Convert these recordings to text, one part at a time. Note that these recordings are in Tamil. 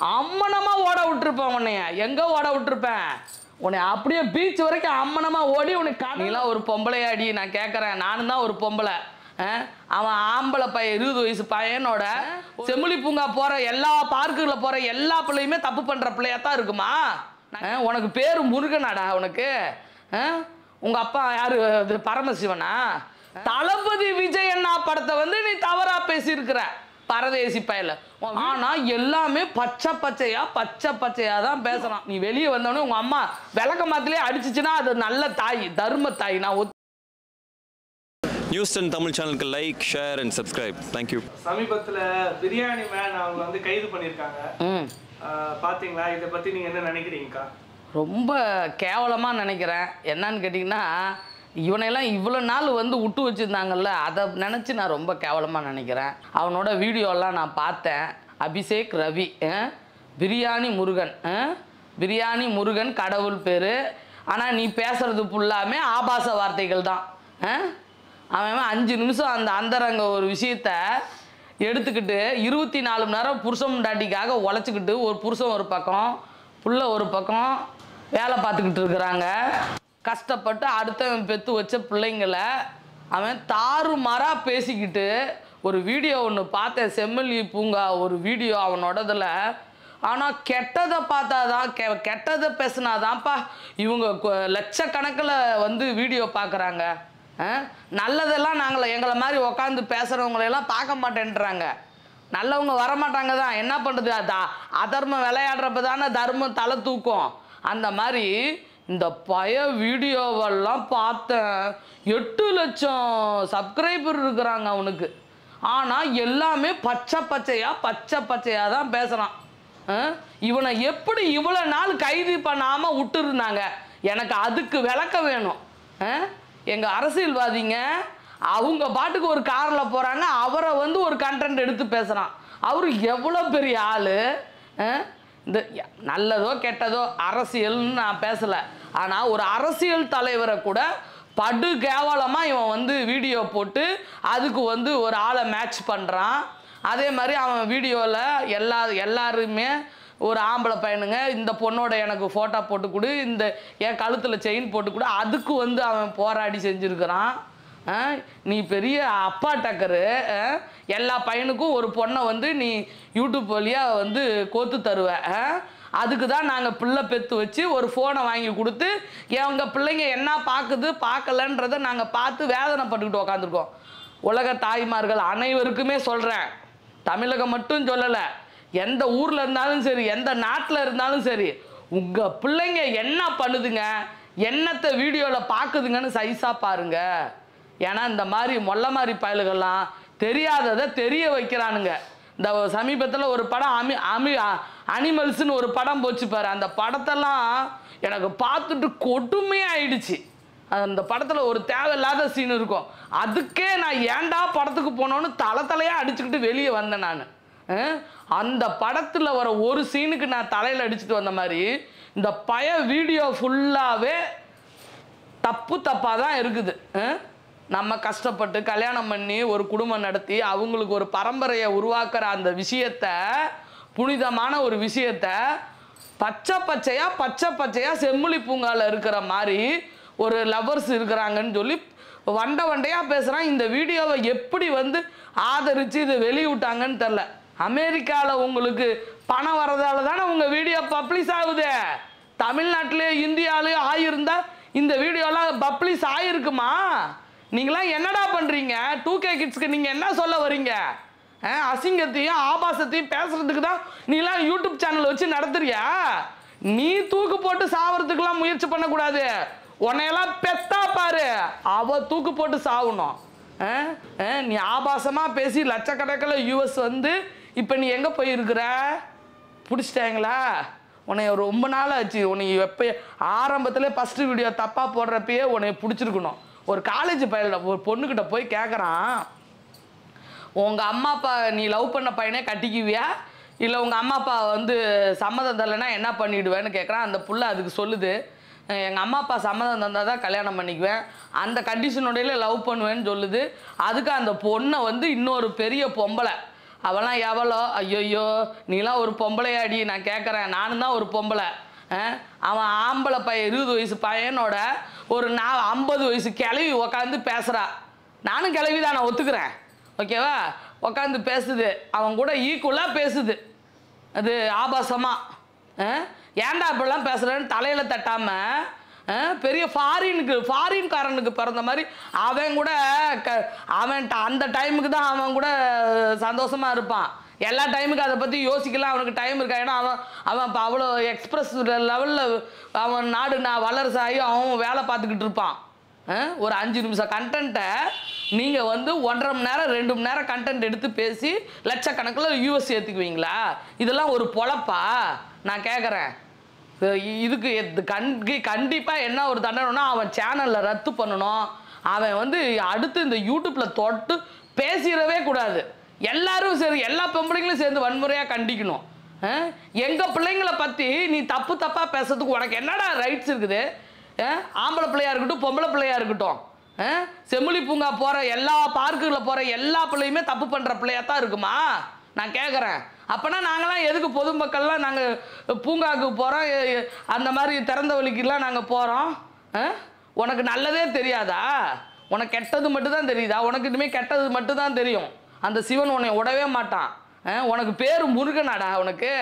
அம்மனமா ஓட விட்டுருப்பேன் உன்னைய எங்க ஓட விட்டுருப்பேன் உன்னை அப்படியே பீச் வரைக்கும் அம்மனமா ஓடி உனக்கு நீலாம் ஒரு பொம்பளையாடி நான் கேட்குறேன் நானும் தான் ஒரு பொம்பளை அஹ், அவன் ஆம்பளை பையன் இருபது வயசு பையனோட செம்மொழி பூங்கா போற எல்லா பார்க்குகளில் போற எல்லா பிள்ளையுமே தப்பு பண்ற பிள்ளையா தான் இருக்குமா அஹ், உனக்கு பேரு முருகனாடா உனக்கு அஹ், உங்க அப்பா யாரு இது பரமசிவனா தளபதி விஜய் அண்ணா படத்தை வந்து நீ தவறா பேசியிருக்கிற பரதேசி பயல ஆனா எல்லாமே பச்சை பச்சையா பச்சை பச்சையா தான் பேசுறான் நீ வெளியே வந்தோடனே உங்க அம்மா விளக்க மாத்திலே அடிச்சுச்சுன்னா அது நல்ல தாய் தர்ம தாய் நான் ஒத்து- நியூஸ் டென் தமிழ் சேனலுக்கு like share and subscribe thank you சமீபத்துல பிரியாணி மேன் அவங்க வந்து கைது பண்ணியிருக்காங்க ம் ஆஹ் பாத்தீங்களா இதை பத்தி நீங்க என்ன நினைக்கிறீங்கக்கா ரொம்ப கேவலமாக நினைக்கிறேன் என்னன்னு கேட்டிங்கன்னா இவனையெல்லாம் இவ்வளோ நாள் வந்து விட்டு வச்சுருந்தாங்கல்ல அதை நினச்சி நான் ரொம்ப கேவலமாக நினைக்கிறேன் அவனோட வீடியோலாம் நான் பார்த்தேன் அபிஷேக் ரவி அஹ், பிரியாணி முருகன் அஹ், பிரியாணி முருகன் கடவுள் பேர் ஆனால் நீ பேசுறது ஃபுல்லாமே ஆபாச வார்த்தைகள் தான் அஹ்? அவன் அவன் அஞ்சு நிமிஷம் அந்த அந்தரங்க ஒரு விஷயத்த எடுத்துக்கிட்டு இருபத்தி நாலு மணி நேரம் புருஷன் முண்டாட்டிக்காக உழைச்சிக்கிட்டு ஒரு புருஷன் ஒரு பக்கம் புள்ள ஒரு பக்கம் வேலை பார்த்துக்கிட்டு இருக்கிறாங்க கஷ்டப்பட்டு அடுத்தவன் பெற்று வச்ச பிள்ளைங்கள அவன் தாறுமாறாக பேசிக்கிட்டு ஒரு வீடியோ ஒன்று பார்த்தேன் செம்மல்லி பூங்கா ஒரு வீடியோ அவனோடதுல ஆனால் கெட்டதை பார்த்தாதான் கெ கெட்டதை பேசினாதான்ப்பா இவங்க கொ- லட்சக்கணக்கில் வந்து வீடியோ பார்க்குறாங்க நல்லதெல்லாம் நாங்கள் எங்களை மாதிரி உக்காந்து பேசுகிறவங்களையெல்லாம் பார்க்க மாட்டேன்றாங்க நல்லவங்க வரமாட்டாங்க தான் என்ன பண்ணுறது அது அதர்மம் விளையாடுறப்ப தானே தர்மம் தலை தூக்கும் அந்த மாதிரி இந்த பய வீடியோவெல்லாம் பார்த்தேன் எட்டு லட்சம் சப்ஸ்கிரைபர் இருக்கிறாங்க அவனுக்கு ஆனால் எல்லாமே பச்சை பச்சையாக பச்சை பச்சையாக தான் பேசுகிறான் இவனை எப்படி இவ்வளோ நாள் கைது பண்ணாமல் விட்டுருந்தாங்க எனக்கு அதுக்கு விளக்கம் வேணும் எங்கள் அரசியல்வாதிங்க அவங்க பாட்டுக்கு ஒரு காரில் போகிறாங்க அவரை வந்து ஒரு கண்டென்ட் எடுத்து பேசுகிறான் அவர் எவ்வளோ பெரிய ஆள் இந்த ய- நல்லதோ கெட்டதோ அரசியல்னு நான் பேசலை ஆனால் ஒரு அரசியல் தலைவரை கூட படு கேவலமாக இவன் வந்து வீடியோ போட்டு அதுக்கு வந்து ஒரு ஆளை மேட்ச் பண்ணுறான் அதே மாதிரி அவன் வீடியோவில் எல்லா எல்லாருமே ஒரு ஆம்பளை பையனுங்க இந்த பொண்ணோட எனக்கு ஃபோட்டோ போட்டு கொடு இந்த என் கழுத்தில் செயின் போட்டு கொடு அதுக்கு வந்து அவன் போராடி செஞ்சுருக்கிறான் ஆ, நீ பெரிய அப்பா டக்கரு ஆ, எல்லா பையனுக்கும் ஒரு பொண்ணை வந்து நீ யூடியூப் வழியாக வந்து கோத்து தருவ ஆ? அதுக்கு தான் நாங்கள் பிள்ளை பெற்று வச்சு ஒரு ஃபோனை வாங்கி கொடுத்து எங்க பிள்ளைங்க என்ன பார்க்குது பார்க்கலன்றதை நாங்கள் பார்த்து வேதனைப்பட்டுக்கிட்டு உக்காந்துருக்கோம் உலக தாய்மார்கள் அனைவருக்குமே சொல்கிறேன் தமிழகம் மட்டும் சொல்லலை எந்த ஊரில் இருந்தாலும் சரி எந்த நாட்டில் இருந்தாலும் சரி உங்கள் பிள்ளைங்க என்ன பண்ணுதுங்க என்னத்தை வீடியோவில் பார்க்குதுங்கன்னு சைஸாக பாருங்க ஏன்னா இந்த மாதிரி மொல்ல மாதிரி பயலுகள்லாம் தெரியாததை தெரிய வைக்கிறானுங்க இந்த சமீபத்தில் ஒரு படம் அமி அமி அனிமல்ஸ்னு ஒரு படம் போச்சு பாரு அந்த படத்தெல்லாம் எனக்கு பார்த்துட்டு கொடுமையாயிடுச்சு அந்த படத்தில் ஒரு தேவையில்லாத சீன் இருக்கும் அதுக்கே நான் ஏன்டா படத்துக்கு போனோன்னு தலை தலையாக அடிச்சுக்கிட்டு வெளியே வந்தேன் நான் அந்த படத்தில் வர ஒரு சீனுக்கு நான் தலையில் அடிச்சுட்டு வந்த மாதிரி இந்த பய வீடியோ ஃபுல்லாகவே தப்பு தப்பாக தான் இருக்குது அஹ்? நம்ம கஷ்டப்பட்டு கல்யாணம் பண்ணி ஒரு குடும்பம் நடத்தி அவங்களுக்கு ஒரு பரம்பரையை உருவாக்குற அந்த விஷயத்த புனிதமான ஒரு விஷயத்த பச்சை பச்சையா பச்சை பச்சையா செம்மொழி பூங்கால இருக்கிற மாதிரி ஒரு லவர்ஸ் இருக்கிறாங்கன்னு சொல்லி வண்டை வண்டையா பேசுறான் இந்த வீடியோவை எப்படி வந்து ஆதரிச்சு இதை வெளியிட்டாங்கன்னு தெரில அமெரிக்காவில் உங்களுக்கு பணம் வரதால தானே உங்க வீடியோ பப்ளிஷ் ஆகுது தமிழ்நாட்டிலே இந்தியாவிலே ஆயிருந்தா இந்த வீடியோலாம் பப்ளிஷ் ஆயிருக்குமா நீங்களாம் என்னடா பண்றீங்க டூ கே கிட்ஸ்க்கு நீங்க என்ன சொல்ல வரீங்க அஹ், அசிங்கத்தையும் ஆபாசத்தையும் பேசுறதுக்கு தான் நீலாம் யூடியூப் சேனல் வச்சு நடத்துறியா நீ தூக்கு போட்டு சாவறதுக்கெல்லாம் முயற்சி பண்ணக்கூடாது உன்னையெல்லாம் பெத்தா பாரு அவ தூக்கு போட்டு சாவணும் அஹ், அஹ், நீ ஆபாசமா பேசி லட்சக்கணக்கில் யூஎஸ் வந்து இப்போ நீ எங்கே போயிருக்கிற பிடிச்சிட்டாங்களா உன்னை ரொம்ப நாள் ஆச்சு உன்னை எப்போ ஆரம்பத்தில் ஃபஸ்ட்டு வீடியோ தப்பாக போடுறப்பயே உன்னை பிடிச்சிருக்கணும் ஒரு காலேஜ் பையல ஒரு பொண்ணுக்கிட்ட போய் கேட்குறான் உங்கள் அம்மா அப்பா நீ லவ் பண்ண பையனே கட்டிக்குவியா இல்லை உங்கள் அம்மா அப்பா வந்து சம்மதம் தரலைன்னா என்ன பண்ணிடுவேன்னு கேட்குறான் அந்த புள்ள அதுக்கு சொல்லுது எங்கள் அம்மா அப்பா சம்மதம் தந்தால் தான் கல்யாணம் பண்ணிக்குவேன் அந்த கண்டிஷனோடையில லவ் பண்ணுவேன்னு சொல்லுது அதுக்கு அந்த பொண்ணை வந்து இன்னொரு பெரிய பொம்பளை அவெல்லாம் எவ்வளோ ஐயோ நீலாம் ஒரு பொம்பளையாடி நான் கேட்குறேன் நானும் தான் ஒரு பொம்பளை ஆ? அவன் ஆம்பளை பையன் இருபது வயசு பையனோட ஒரு நா ஐம்பது வயசு கிளவி உக்காந்து பேசுகிறா நானும் கிளவி தான் நான் ஒத்துக்கிறேன் ஓகேவா உக்காந்து பேசுது அவன் கூட ஈக்குவலாக பேசுது அது ஆபாசமாக ஏன்டா இப்படிலாம் பேசுகிறேன்னு தலையில் தட்டாமல் பெரிய ஃபாரினுக்கு ஃபாரின்காரனுக்கு பிறந்த மாதிரி அவன் கூட க அவன் ட- அந்த டைமுக்கு தான் அவன் கூட சந்தோஷமாக இருப்பான் எல்லா டைமுக்கு அதை பற்றி யோசிக்கலாம் அவனுக்கு டைம் இருக்கா ஏன்னா அவன் அவன் இப்போ அவ்வளோ எக்ஸ்பிரஸ் லெவலில் அவன் நாடு நான் வளர்ச்சாகி அவன் வேலை பார்த்துக்கிட்டு இருப்பான் ஆ? ஒரு அஞ்சு நிமிஷம் கண்டென்ட்டை நீங்கள் வந்து ஒன்றரை மணி நேரம் ரெண்டு மணி நேரம் கண்டென்ட் எடுத்து பேசி லட்சக்கணக்கில் யூஎஸ் ஏற்றுக்குவீங்களா இதெல்லாம் ஒரு பொழப்பா நான் கேட்குறேன் இதுக்கு எது- கண்டி கண்டிப்பாக என்ன ஒரு தண்டனைனா அவன் சேனலில் ரத்து பண்ணணும் அவன் வந்து அடுத்து இந்த யூடியூப்பில் தொட்டு பேசிடவே கூடாது எல்லாரும் சரி எல்லா பொம்பளைங்களும் சேர்ந்து வன்முறையாக கண்டிக்கணும் எங்கள் பிள்ளைங்களை பற்றி நீ தப்பு தப்பாக பேசுறதுக்கு உனக்கு என்னடா ரைட்ஸ் இருக்குது ஆ? ஆம்பளை பிள்ளையா இருக்கட்டும் பொம்பளை பிள்ளையா இருக்கட்டும் ஆ? செம்மொழி பூங்கா போகிற எல்லா பார்க்குகளில் போகிற எல்லா பிள்ளையுமே தப்பு பண்ணுற பிள்ளையா தான் இருக்குமா நான் கேட்குறேன் அப்போனா நாங்களாம் எதுக்கு பொதுமக்கள்லாம் நாங்கள் பூங்காவுக்கு போகிறோம் அந்த மாதிரி திறந்த வழிக்கெல்லாம் நாங்கள் போகிறோம் உனக்கு நல்லதே தெரியாதா உனக்கு கெட்டது மட்டும்தான் தெரியுதா உனக்கு இனிமேல் கெட்டது மட்டும்தான் தெரியும் அந்த சிவன் உன்னை விடவே மாட்டான் ஆ? உனக்கு பேர் முருகனாடா உனக்கு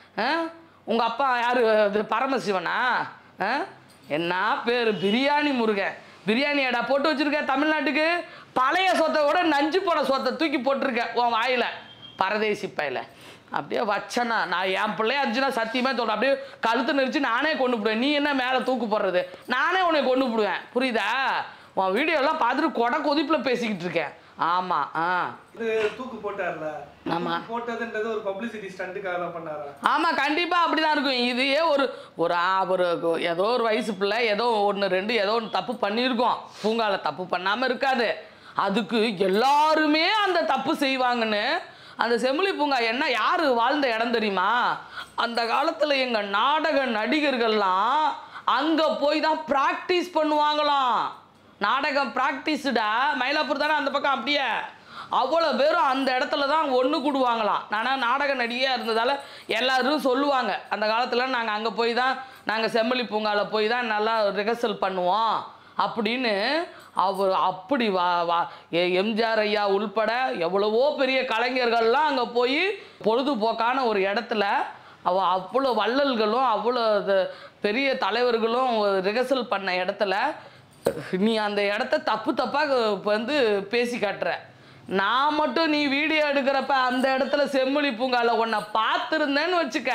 உங்கள் அப்பா யார் இது பரமசிவனா ஆ? என்ன பேர் பிரியாணி முருகன் பிரியாணியாடா போட்டு வச்சிருக்க தமிழ்நாட்டுக்கு பழைய சொத்தை விட நஞ்சு போன சொத்தை தூக்கி போட்டிருக்க உன் வாயில் பரதேசி பையில அப்படியே வச்சனா நான் என் பிள்ளைய அடிச்சுனா சத்தியமாக சொல்கிறேன் அப்படியே கழுத்து நெரிச்சு நானே கொண்டு போடுவேன் நீ என்ன மேலே தூக்கு போடுறது நானே உன்னை கொண்டு போடுவேன் புரியுதா உன் வீடியோலாம் பார்த்துட்டு கொடை கொதிப்பில் பேசிக்கிட்டு இருக்கேன் ஆமாம் ஆ இது தூக்கு போட்டார்ல ஆமா. தூக்கு போட்டதுன்றது ஒரு பப்ளிசிட்டி ஸ்டண்ட்டுக்காக தான் பண்ணாரா ஆமாம் கண்டிப்பாக அப்படி தான் இருக்கும் இதையே ஒரு ஒரு ஆ- ஒரு ஏதோ ஒரு வயசு பிள்ளை ஏதோ ஒன்று ரெண்டு ஏதோ ஒன்று தப்பு பண்ணியிருக்கோம் பூங்கால தப்பு பண்ணாமல் இருக்காது அதுக்கு எல்லாருமே அந்த தப்பு செய்வாங்கன்னு அந்த செம்மொழி பூங்கா என்ன யார் வாழ்ந்த இடம் தெரியுமா அந்த காலத்தில் எங்கள் நாடக நடிகர்கள்லாம் அங்கே போய் தான் ப்ராக்டிஸ் பண்ணுவாங்களாம் நாடகம் ப்ராக்டிஸ்டா மயிலாப்பூர் தானே அந்த பக்கம் அப்படியே அவ்வளோ பேரும் அந்த இடத்துல தான் ஒன்று கூடுவாங்களாம் நானும் நாடக நடிகையாக இருந்ததால் எல்லாரும் சொல்லுவாங்க அந்த காலத்தில் நாங்கள் அங்கே போய் தான் நாங்கள் செம்மொழி பூங்காவில் போய் தான் நல்லா ரிஹர்சல் பண்ணுவோம் அப்படின்னு அவர் அப்படி வா வா எ- எம்ஜிஆர் ஐயா உள்பட எவ்வளவோ பெரிய கலைஞர்கள்லாம் அங்கே போய் பொழுதுபோக்கான ஒரு இடத்துல அவ அவ்வளோ வள்ளல்களும் அவ்வளோ இது- பெரிய தலைவர்களும் ரிஹர்சல் பண்ண இடத்துல நீ அந்த இடத்த தப்பு தப்பாக வந்து பேசி காட்டுற நான் மட்டும் நீ வீடியோ எடுக்கிறப்ப அந்த இடத்துல செம்மொழி பூங்கால உன்னை பார்த்துருந்தேன்னு வச்சுக்க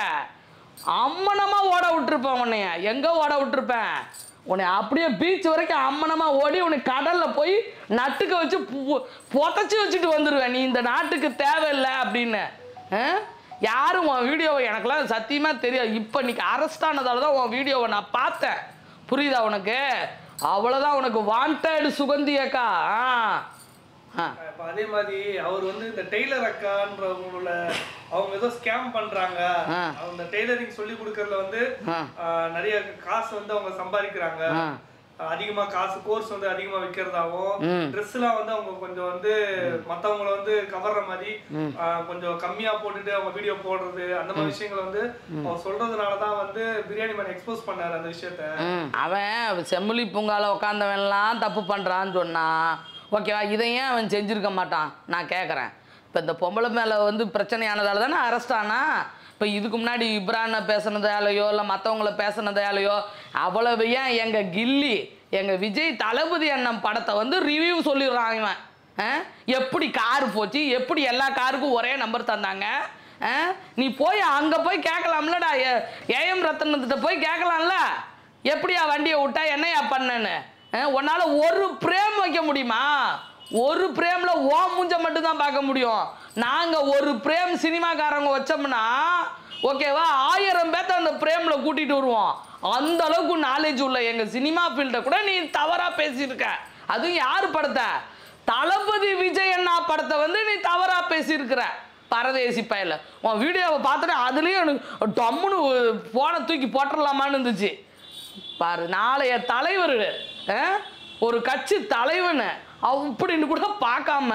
அம்மனமா ஓட விட்டுருப்பேன் உன்னைய எங்க ஓட விட்டுருப்பேன் உன்னை அப்படியே பீச் வரைக்கும் அம்மனமா ஓடி உன்னை கடல்ல போய் நட்டுக்க வச்சு பு- புதைச்சி வச்சுட்டு வந்துடுவேன் நீ இந்த நாட்டுக்கு தேவையில்லை அப்படின்னு ஆ? யாரும் உன் வீடியோவை எனக்கெல்லாம் சத்தியமா தெரியாது இப்போ இன்னைக்கு அரெஸ்ட் ஆனதால தான் உன் வீடியோவை நான் பார்த்தேன் புரியுதா உனக்கு அவ்வளோதான் உனக்கு வாண்டட் சுகந்தி அக்கா ஆ ஆ இப்ப அதே மாதிரி அவர் வந்து இந்த டெய்லர் அக்கான்றவங்களோட அவங்க ஏதோ ஸ்கேம் பண்றாங்க ஆ. அவங்க டெய்லரிங் சொல்லி கொடுக்கறதுல வந்து ஆ. ஆ, நிறைய காசு வந்து அவங்க சம்பாதிக்கிறாங்க ஆ. அதிகமா காசு கோர்ஸ் வந்து அதிகமா விற்கிறதாவும் ம். ட்ரெஸ் எல்லாம் வந்து அவங்க கொஞ்சம் வந்து மத்தவங்கள வந்து கவர்ற மாதிரி ஆ, கொஞ்சம் கம்மியா போட்டுட்டு அவங்க வீடியோ போடுறது அந்த மாதிரி விஷயங்களை வந்து அவர் சொல்றதுனால தான் வந்து பிரியாணி மேன் எக்ஸ்போஸ் பண்ணாரு அந்த விஷயத்த ம் அவன் செம்மொழி பூங்கால உட்காந்தவன்லாம் தப்பு பண்ணுறான்னு சொன்னான் ஓகேவா இதை ஏன் அவன் செஞ்சுருக்க மாட்டான் நான் கேட்குறேன் இப்போ இந்த பொம்பளை மேலே வந்து பிரச்சனையானதால தானே அரெஸ்ட் ஆனா இப்போ இதுக்கு முன்னாடி இப்ரானை பேசுனதாலையோ இல்லை மற்றவங்கள பேசுனதாலையோ அவ்வளவு ஏன் எங்கள் கில்லி எங்கள் விஜய் தளபதி அண்ணன் படத்தை வந்து ரிவ்யூ சொல்லிடுறான் இவன் ஆ? எப்படி கார் போச்சு எப்படி எல்லா காருக்கும் ஒரே நம்பர் தந்தாங்க ஆ? நீ போய் அங்கே போய் கேட்கலாம்லடா ஏஎம் ரத்தனத்திட்ட போய் கேட்கலாம்ல எப்படியா வண்டியை விட்டா என்னையா பண்ணேன்னு அஹ், உன்னால ஒரு பிரேம் வைக்க முடியுமா ஒரு பிரேம்ல ஓ மூஞ்ச மட்டும்தான் பார்க்க முடியும் நாங்க ஒரு பிரேம் சினிமாக்காரங்க வச்சோம்னா ஓகேவா ஆயிரம் பேர்த்த அந்த பிரேம்ல கூட்டிட்டு வருவோம் அந்த அளவுக்கு நாலேஜ் உள்ள எங்க சினிமா ஃபீல்ட கூட நீ தவறா பேசியிருக்க அதுவும் யார் படத்தை தளபதி விஜய் அண்ணா படத்தை வந்து நீ தவறா பேசியிருக்கிற பரதேசி பயல உன் வீடியோவை பார்த்துட்டு அதுலேயும் எனக்கு டம்முன்னு போனை தூக்கி போட்டுடலாமான்னு இருந்துச்சு பாரு நாளைய தலைவர் ஒரு கட்சி தலைவனை அவ இப்படின்னு கூட பார்க்காம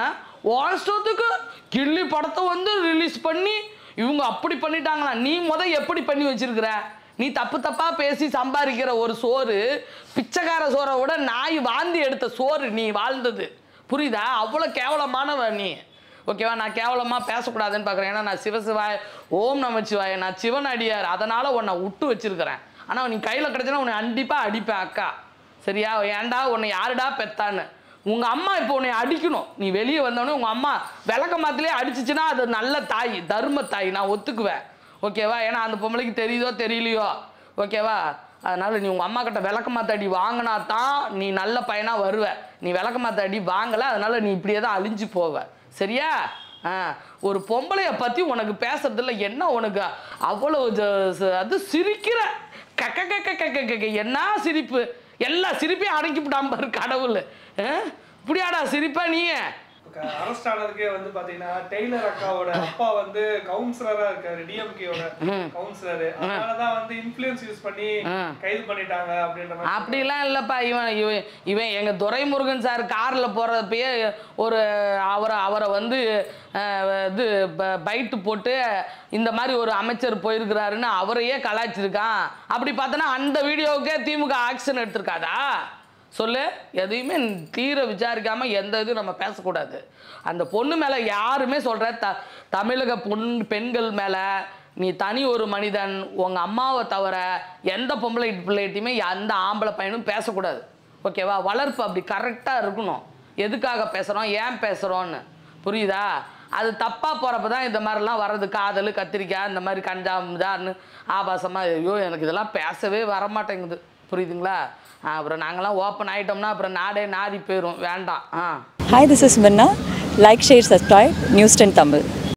உன் இஷ்டத்துக்கு கில்லி படத்தை வந்து ரிலீஸ் பண்ணி இவங்க அப்படி பண்ணிட்டாங்களா நீ முத எப்படி பண்ணி வச்சிருக்கிற நீ தப்பு தப்பா பேசி சம்பாதிக்கிற ஒரு சோறு பிச்சைக்கார சோறை விட நாய் வாந்தி எடுத்த சோறு நீ வாழ்ந்தது புரியுதா அவ்வளோ கேவலமானவ நீ ஓகேவா நான் கேவலமாக பேசக்கூடாதுன்னு பார்க்குறேன் ஏன்னா நான் சிவசிவாய் ஓம் நமச்சிவாய நான் சிவன் அடியார் அதனால் உன்னை விட்டு வச்சிருக்கிறேன் ஆனால் நீ கையில் கிடச்சினா உன்னை கண்டிப்பாக அடிப்பேன் அக்கா சரியா ஏன்டா உன்னை யாருடா பெத்தான்னு உங்கள் அம்மா இப்போ உன்னை அடிக்கணும் நீ வெளியே வந்தோடனே உங்கள் அம்மா விளக்க மாத்திலே அடிச்சிச்சுன்னா அது நல்ல தாய் தர்ம தாய் நான் ஒத்துக்குவேன் ஓகேவா ஏன்னா அந்த பொம்பளைக்கு தெரியுதோ தெரியலையோ ஓகேவா அதனால நீ உங்கள் அம்மா கிட்ட விளக்க மாத்தாடி வாங்கினா தான் நீ நல்ல பையனாக வருவ நீ விளக்க மாத்தாடி வாங்கலை அதனால நீ இப்படியே தான் அழிஞ்சு போவ சரியா ஆ ஒரு பொம்பளைய பற்றி உனக்கு பேசுறதுல என்ன உனக்கு அவ்வளோ ஜ- ச- அது சிரிக்கிற கக்க கக்க கக்க கக்க என்ன சிரிப்பு எல்லா சிரிப்பையும் அடக்கிவிட்டாம பாரு கடவுள் ஆ? இப்படியாடா சிரிப்பா நீ அரெஸ்ட் ஆனதுக்கே வந்து பாத்தீங்கன்னா டெய்லர் அக்காவோட அப்பா வந்து கவுன்சிலரா இருக்காரு டிஎம்கேயோட கவுன்சிலர் அதனாலதான் வந்து இன்ஃபுளுன்ஸ் யூஸ் பண்ணி கைது பண்ணிட்டாங்க அப்படின்ற மாதிரி அப்படிலாம் இல்லைப்பா இவன் இவன் இவன் எங்கள் துரைமுருகன் சார் காரில் போகிறப்பயே ஒரு அவரை அவரை வந்து அஹ், இது ப- பைட்டு போட்டு இந்த மாதிரி ஒரு அமைச்சர் போயிருக்கிறாருன்னு அவரையே கலாய்ச்சிருக்கான் அப்படி பார்த்தோன்னா அந்த வீடியோவுக்கே திமுக ஆக்ஷன் எடுத்திருக்காதா சொல்லு எதையுமே தீர விசாரிக்காம எந்த இதுவும் நம்ம பேசக்கூடாது அந்த பொண்ணு மேலே யாருமே சொல்கிற த தமிழக பொன் பெண்கள் மேலே நீ தனி ஒரு மனிதன் உங்கள் அம்மாவை தவிர எந்த பொம்பளை பிள்ளைகிட்டையுமே எந்த ஆம்பளை பையனும் பேசக்கூடாது ஓகேவா வளர்ப்பு அப்படி கரெக்டாக இருக்கணும் எதுக்காக பேசுகிறோம் ஏன் பேசுகிறோன்னு புரியுதா அது தப்பாக போகிறப்ப தான் இந்த மாதிரிலாம் வர்றது காதல் கத்திரிக்காய் இந்த மாதிரி கஞ்சா முஜான்னு ஆபாசமாக ஐயோ எனக்கு இதெல்லாம் பேசவே வரமாட்டேங்குது புரியுதுங்களா ஆ, அப்புறம் நாங்களாம் ஓப்பன் ஆகிட்டோம்னா அப்புறம் நாடே நாடி போயிடும் வேண்டாம் ஆ Hi, this is Minna. Like, share, subscribe. News 10 Tamil.